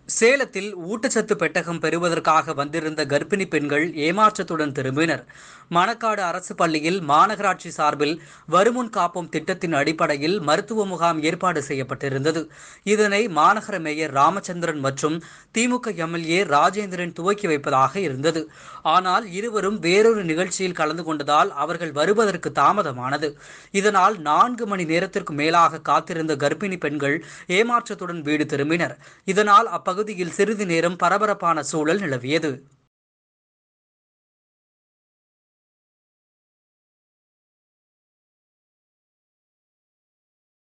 சேலத்தில் ஊட்டச்சத்து பெட்டகம் பெறுவதற்காக வந்திருந்த கர்ப்பிணி பெண்கள் ஏமாற்றத்துடன் திரும்பினர் மணக்காடு அரசு பள்ளியில் மாநகராட்சி சார்பில் வருமுன் காப்போம் திட்டத்தின் அடிப்படையில் மருத்துவ முகாம் ஏற்பாடு செய்யப்பட்டிருந்தது இதனை மாநகர மேயர் ராமச்சந்திரன் மற்றும் திமுக எம்எல்ஏ ராஜேந்திரன் துவக்கி வைப்பதாக இருந்தது ஆனால் இருவரும் வேறொரு நிகழ்ச்சியில் கலந்து கொண்டதால் அவர்கள் வருவதற்கு தாமதமானது இதனால் நான்கு மணி நேரத்திற்கு மேலாக காத்திருந்த கர்ப்பிணி பெண்கள் ஏமாற்றத்துடன் வீடு திரும்பினர் இதனால் அப்பகுதியில் சிறிது நேரம் பரபரப்பான சூழல் நிலவியது